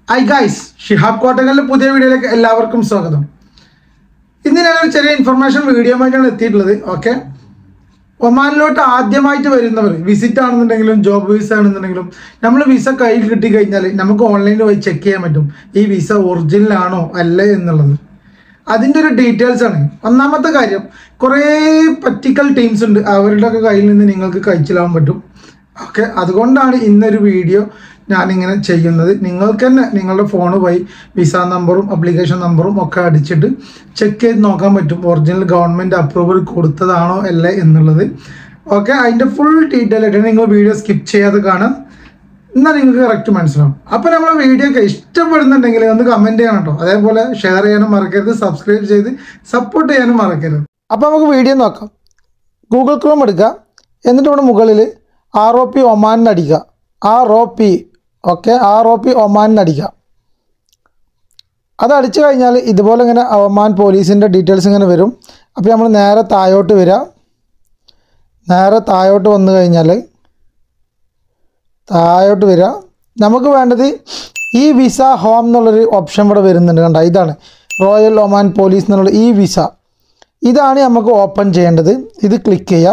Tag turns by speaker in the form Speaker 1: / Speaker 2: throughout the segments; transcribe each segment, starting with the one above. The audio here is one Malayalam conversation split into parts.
Speaker 1: ഹായ് ഗൈസ് ഷിഹാബ് കോട്ടകളിലെ പുതിയ വീഡിയോയിലേക്ക് എല്ലാവർക്കും സ്വാഗതം ഇന്ന് ഞാനൊരു ചെറിയ ഇൻഫർമേഷൻ വീഡിയോ ആയിട്ടാണ് എത്തിയിട്ടുള്ളത് ഓക്കെ ഒമാനിലോട്ട് ആദ്യമായിട്ട് വരുന്നവർ വിസിറ്റ് ആണെന്നുണ്ടെങ്കിലും ജോബ് വിസ ആണെന്നുണ്ടെങ്കിലും നമ്മൾ വിസ കയ്യിൽ കിട്ടി കഴിഞ്ഞാൽ നമുക്ക് ഓൺലൈനിൽ പോയി ചെക്ക് ചെയ്യാൻ പറ്റും ഈ വിസ ഒറിജിനൽ ആണോ അല്ലേ എന്നുള്ളത് അതിൻ്റെ ഒരു ഡീറ്റെയിൽസ് ആണ് ഒന്നാമത്തെ കാര്യം കുറേ പറ്റിക്കൽ ടീംസ് ഉണ്ട് അവരുടെ ഒക്കെ കയ്യിൽ നിന്ന് നിങ്ങൾക്ക് കഴിച്ചിലാവാൻ പറ്റും ഓക്കെ അതുകൊണ്ടാണ് ഇന്നൊരു വീഡിയോ ഞാനിങ്ങനെ ചെയ്യുന്നത് നിങ്ങൾക്ക് തന്നെ നിങ്ങളുടെ ഫോൺ പോയി വിസ നമ്പറും അപ്ലിക്കേഷൻ നമ്പറും ഒക്കെ അടിച്ചിട്ട് ചെക്ക് ചെയ്ത് നോക്കാൻ പറ്റും ഒറിജിനൽ ഗവൺമെൻറ് അപ്രൂവൽ കൊടുത്തതാണോ അല്ലേ എന്നുള്ളത് ഓക്കെ അതിൻ്റെ ഫുൾ ഡീറ്റെയിൽ ആയിട്ട് നിങ്ങൾ വീഡിയോ സ്കിപ്പ് ചെയ്യാതെ കാണാം എന്നാൽ നിങ്ങൾക്ക് കറക്റ്റ് മനസ്സിലാവും അപ്പോൾ നമ്മളെ വീഡിയോ ഒക്കെ ഇഷ്ടപ്പെടുന്നുണ്ടെങ്കിൽ ഒന്ന് കമൻറ്റ് ചെയ്യണം കേട്ടോ അതേപോലെ ഷെയർ ചെയ്യാനും മറക്കരുത് സബ്സ്ക്രൈബ് ചെയ്ത് സപ്പോർട്ട് ചെയ്യാനും മറക്കരുത് അപ്പോൾ നമുക്ക് വീഡിയോ നോക്കാം ഗൂഗിൾ ക്രോം എടുക്കുക എന്നിട്ട് ഇവിടെ മുകളിൽ ആർ ഒ പി ഒമാൻ അടിക്കുക R O P okay R O P Oman അടിക്കുക അത് അടിച്ചു കഴിഞ്ഞാൽ ഇതുപോലെ ഇങ്ങനെ ഒമാൻ പോലീസിൻ്റെ ഡീറ്റെയിൽസ് ഇങ്ങനെ വരും അപ്പോൾ നമ്മൾ നേരെ താഴോട്ട് വരിക നേരെ താഴോട്ട് വന്നു കഴിഞ്ഞാൽ താഴോട്ട് വരിക നമുക്ക് വേണ്ടത് ഈ വിസ ഹോം എന്നുള്ളൊരു ഓപ്ഷൻ ഇവിടെ വരുന്നുണ്ട് കണ്ട ഇതാണ് റോയൽ ഒമാൻ പോലീസ് എന്നുള്ള ഈ വിസ ഇതാണ് നമുക്ക് ഓപ്പൺ ചെയ്യേണ്ടത് ഇത് ക്ലിക്ക് ചെയ്യുക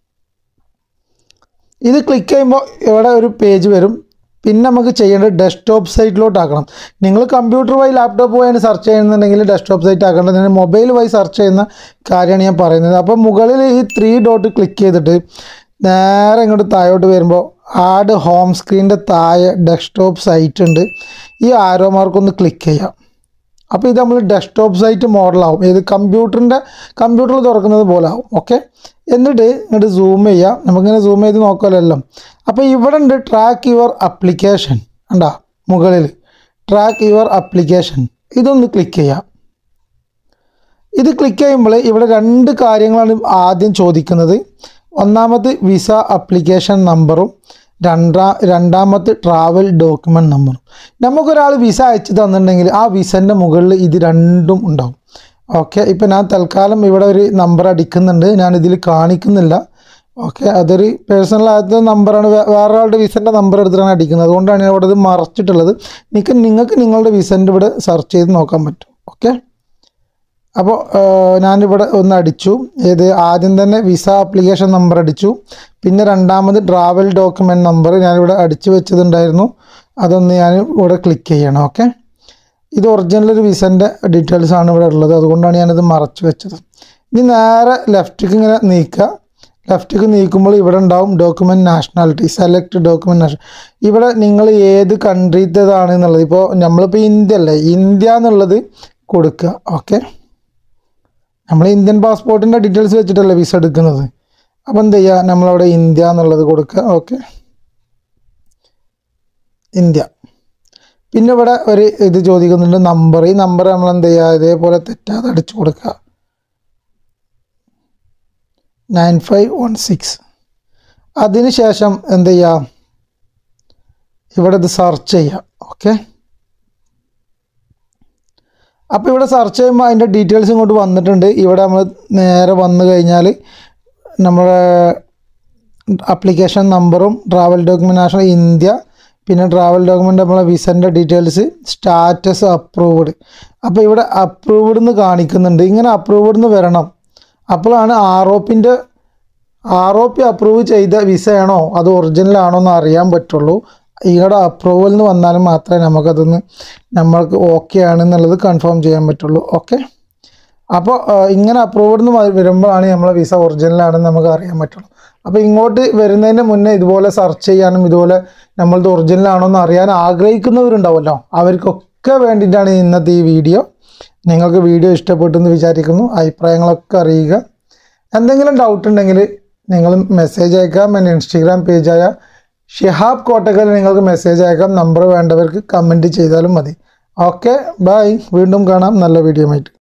Speaker 1: ഇത് ക്ലിക്ക് ചെയ്യുമ്പോൾ ഇവിടെ ഒരു പേജ് വരും പിന്നെ നമുക്ക് ചെയ്യേണ്ടത് ഡെസ്ക്ടോപ്പ് സൈറ്റിലോട്ട് ആക്കണം നിങ്ങൾ കമ്പ്യൂട്ടർ വഴി ലാപ്ടോപ്പ് വഴിയാണ് സെർച്ച് ചെയ്യുന്നുണ്ടെങ്കിൽ ഡെസ്ക്ടോപ്പ് സൈറ്റ് ആക്കേണ്ടത് നിങ്ങൾ മൊബൈൽ വഴി സെർച്ച് ചെയ്യുന്ന കാര്യമാണ് ഞാൻ പറയുന്നത് അപ്പോൾ മുകളിൽ ഈ ത്രീ ഡോട്ട് ക്ലിക്ക് ചെയ്തിട്ട് നേരെ ഇങ്ങോട്ട് താഴോട്ട് വരുമ്പോൾ ആഡ് ഹോം സ്ക്രീനിൻ്റെ താഴെ ഡെസ്ക്ടോപ്പ് സൈറ്റ് ഉണ്ട് ഈ ആരോ മാർക്ക് ഒന്ന് ക്ലിക്ക് ചെയ്യാം അപ്പോൾ ഇത് നമ്മൾ ഡെസ്ക്ടോപ്പ് സൈറ്റ് മോഡലാവും ഏത് കമ്പ്യൂട്ടറിൻ്റെ കമ്പ്യൂട്ടറിൽ തുറക്കുന്നത് പോലെ ആവും ഓക്കെ എന്നിട്ട് ഇങ്ങോട്ട് സൂം ചെയ്യാം നമുക്കിങ്ങനെ സൂം ചെയ്ത് നോക്കാമല്ലോ അപ്പോൾ ഇവിടെ ഉണ്ട് ട്രാക്ക് യുവർ അപ്ലിക്കേഷൻ ഉണ്ടാ മുകളിൽ ട്രാക്ക് യുവർ അപ്ലിക്കേഷൻ ഇതൊന്ന് ക്ലിക്ക് ചെയ്യാം ഇത് ക്ലിക്ക് ചെയ്യുമ്പോൾ ഇവിടെ രണ്ട് കാര്യങ്ങളാണ് ആദ്യം ചോദിക്കുന്നത് ഒന്നാമത് വിസ അപ്ലിക്കേഷൻ നമ്പറും രണ്ടാ രണ്ടാമത്തെ ട്രാവൽ ഡോക്യുമെൻറ്റ് നമ്പറും നമുക്കൊരാൾ വിസ അയച്ചു തന്നിട്ടുണ്ടെങ്കിൽ ആ വിസൻ്റെ മുകളിൽ ഇത് രണ്ടും ഉണ്ടാവും ഓക്കെ ഇപ്പം ഞാൻ തൽക്കാലം ഇവിടെ ഒരു നമ്പർ അടിക്കുന്നുണ്ട് ഞാൻ ഇതിൽ കാണിക്കുന്നില്ല ഓക്കെ അതൊരു പേഴ്സണൽ ആയിട്ടുള്ള നമ്പറാണ് വേറെ ആളുടെ വിസൻ്റെ നമ്പർ എടുത്തിട്ടാണ് അടിക്കുന്നത് അതുകൊണ്ടാണ് ഞാൻ ഇവിടെ ഇത് മറച്ചിട്ടുള്ളത് നിങ്ങൾക്ക് നിങ്ങൾക്ക് നിങ്ങളുടെ വിസൻ്റെ ഇവിടെ സെർച്ച് ചെയ്ത് നോക്കാൻ പറ്റും ഓക്കെ അപ്പോൾ ഞാനിവിടെ ഒന്ന് അടിച്ചു ഏത് ആദ്യം തന്നെ വിസ ആപ്ലിക്കേഷൻ നമ്പർ അടിച്ചു പിന്നെ രണ്ടാമത് ട്രാവൽ ഡോക്യുമെൻറ്റ് നമ്പർ ഞാനിവിടെ അടിച്ചു വെച്ചതുണ്ടായിരുന്നു അതൊന്ന് ഞാൻ ഇവിടെ ക്ലിക്ക് ചെയ്യണം ഓക്കെ ഇത് ഒറിജിനൽ ഒരു വിസൻ്റെ ഡീറ്റെയിൽസ് ആണ് ഇവിടെ ഉള്ളത് അതുകൊണ്ടാണ് ഞാനിത് മറച്ചു വെച്ചത് ഇനി നേരെ ലെഫ്റ്റിക്ക് ഇങ്ങനെ നീക്കുക ലെഫ്റ്റിക്ക് നീക്കുമ്പോൾ ഇവിടെ ഉണ്ടാവും document nationality select document national ഇവിടെ നിങ്ങൾ ഏത് കൺട്രീത്തേതാണ് എന്നുള്ളത് ഇപ്പോൾ നമ്മളിപ്പോൾ ഇന്ത്യ അല്ലേ ഇന്ത്യ എന്നുള്ളത് കൊടുക്കുക ഓക്കെ നമ്മൾ ഇന്ത്യൻ പാസ്പോർട്ടിൻ്റെ ഡീറ്റെയിൽസ് വെച്ചിട്ടല്ലേ വിസ എടുക്കുന്നത് അപ്പോൾ എന്ത് ചെയ്യുക നമ്മളവിടെ ഇന്ത്യ എന്നുള്ളത് കൊടുക്കുക ഓക്കെ ഇന്ത്യ പിന്നെ ഇവിടെ ഒരു ഇത് ചോദിക്കുന്നുണ്ട് നമ്പർ ഈ നമ്പർ നമ്മൾ എന്ത് ചെയ്യുക ഇതേപോലെ തെറ്റാതെ അടിച്ചു കൊടുക്കുക നയൻ ഫൈവ് വൺ സിക്സ് അതിന് ശേഷം എന്ത് ചെയ്യുക ഇവിടെ ഇത് സെർച്ച് ചെയ്യുക ഓക്കെ അപ്പോൾ ഇവിടെ സെർച്ച് ചെയ്യുമ്പോൾ അതിൻ്റെ ഡീറ്റെയിൽസ് ഇങ്ങോട്ട് വന്നിട്ടുണ്ട് ഇവിടെ നമ്മൾ നേരെ വന്നു കഴിഞ്ഞാൽ നമ്മുടെ ആപ്ലിക്കേഷൻ നമ്പറും ട്രാവൽ ഡോക്യുമെൻ്റ് നാഷണൽ ഇന്ത്യ പിന്നെ ട്രാവൽ ഡോക്യുമെൻ്റ് നമ്മളെ വിസൻ്റെ ഡീറ്റെയിൽസ് സ്റ്റാറ്റസ് അപ്രൂവ്ഡ് അപ്പോൾ ഇവിടെ അപ്രൂവ്ഡ് എന്ന് കാണിക്കുന്നുണ്ട് ഇങ്ങനെ അപ്രൂവ്ഡ് എന്ന് വരണം അപ്പോഴാണ് ആർ ഒ പിൻ്റെ ആർ ഒ പി അപ്രൂവ് ചെയ്ത വിസയാണോ അത് ഒറിജിനൽ ആണോ എന്ന് അറിയാൻ പറ്റുള്ളൂ ഇവിടെ അപ്രൂവൽ എന്ന് വന്നാലും മാത്രമേ നമുക്കതൊന്ന് നമ്മൾക്ക് ഓക്കെ ആണെന്നുള്ളത് കൺഫേം ചെയ്യാൻ പറ്റുള്ളൂ ഓക്കെ അപ്പോൾ ഇങ്ങനെ അപ്രൂവ്ഡ് എന്ന് വരുമ്പോഴാണ് നമ്മളെ വിസ ഒറിജിനൽ ആണെന്ന് നമുക്ക് അറിയാൻ പറ്റുള്ളൂ അപ്പോൾ ഇങ്ങോട്ട് വരുന്നതിന് മുന്നേ ഇതുപോലെ സെർച്ച് ചെയ്യാനും ഇതുപോലെ നമ്മളത് ഒറിജിനൽ ആണോ എന്ന് അറിയാൻ ആഗ്രഹിക്കുന്നവരുണ്ടാവുമല്ലോ അവർക്കൊക്കെ വേണ്ടിയിട്ടാണ് ഇന്നത്തെ ഈ വീഡിയോ നിങ്ങൾക്ക് വീഡിയോ ഇഷ്ടപ്പെട്ടെന്ന് വിചാരിക്കുന്നു അഭിപ്രായങ്ങളൊക്കെ അറിയുക എന്തെങ്കിലും ഡൗട്ട് ഉണ്ടെങ്കിൽ നിങ്ങൾ മെസ്സേജ് അയക്കാം എൻ്റെ ഇൻസ്റ്റഗ്രാം പേജായ ഷിഹാബ് കോട്ടക്കൽ നിങ്ങൾക്ക് മെസ്സേജ് അയക്കാം നമ്പർ വേണ്ടവർക്ക് കമൻറ്റ് ചെയ്താലും മതി ഓക്കെ ബൈ വീണ്ടും കാണാം നല്ല വീഡിയോ ആയിട്ട്